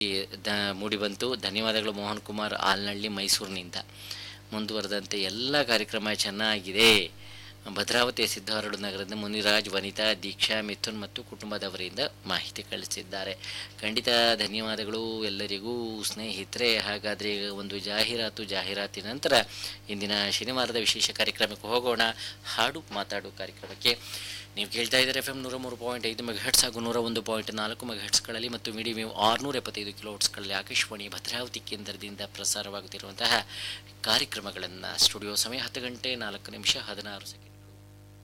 the ಮೂಡಿಬಂತು ಧನ್ಯವಾದಗಳು ಮೋಹನ್ ಕುಮಾರ್ ಆಲ್ನಳ್ಳಿ ಮೈಸೂರಿನಿಂದ ಮುಂದುವರೆದಂತೆ ಎಲ್ಲ ಕಾರ್ಯಕ್ರಮ ಚೆನ್ನಾಗಿದೆ ಭದ್ರಾವತಿಯ ಸಿದ್ಧಾರೂಢ ನಗರದಿಂದ ಮುನಿರಾಜ್ ವನಿತಾ ದೀಕ್ಷಾ ಮಿಥುನ್ ಮತ್ತು ಕುಟುಂಬದವರಿಂದ ಮಾಹಿತಿ ಕಳಿಸಿದ್ದಾರೆ ಖಂಡಿತ ಧನ್ಯವಾದಗಳು ಎಲ್ಲರಿಗೂ ಸ್ನೇಹಿತರೆ ಹಾಗಾದರೆ ಈಗ ಒಂದು ಜಾಹೀರಾತು ಜಾಹೀರಾತಿನ ನಂತರ ಇಂದಿನ ಶನಿವಾರದ ವಿಶೇಷ ಕಾರ್ಯಕ್ರಮಕ್ಕೆ ಹೋಗೋಣ ಹಾಡು ಮಾತಾಡು ಕಾರ್ಯಕ್ರಮಕ್ಕೆ ನೀವು ಕೇಳ್ತಾ ಇದ್ದಾರೆ ಎಫ್ ಎಮ್ ನೂರ ಮೂರು ಪಾಯಿಂಟ್ ಐದು ಮೆಗಾಹೆಟ್ಸ್ ಹಾಗೂ ನೂರ ಒಂದು ಪಾಯಿಂಟ್ ನಾಲ್ಕು ಮೆಗಾಹೆಟ್ಸ್ಗಳಲ್ಲಿ ಮತ್ತು ಮೀಡಿಯಂ ವೇವ್ ಆರುನೂರ ಎಪ್ಪತ್ತೈದು ಕಿಲೋಟ್ಸ್ಗಳಲ್ಲಿ ಆಕಾಶವಾಣಿ ಭದ್ರಾವತಿ ಕೇಂದ್ರದಿಂದ ಪ್ರಸಾರವಾಗುತ್ತಿರುವಂತಹ ಕಾರ್ಯಕ್ರಮಗಳನ್ನು ಸ್ಟುಡಿಯೋ ಸಮಯ ಹತ್ತು ಗಂಟೆ ನಾಲ್ಕು ನಿಮಿಷ ಹದಿನಾರು ಸೆಕೆಂಡ್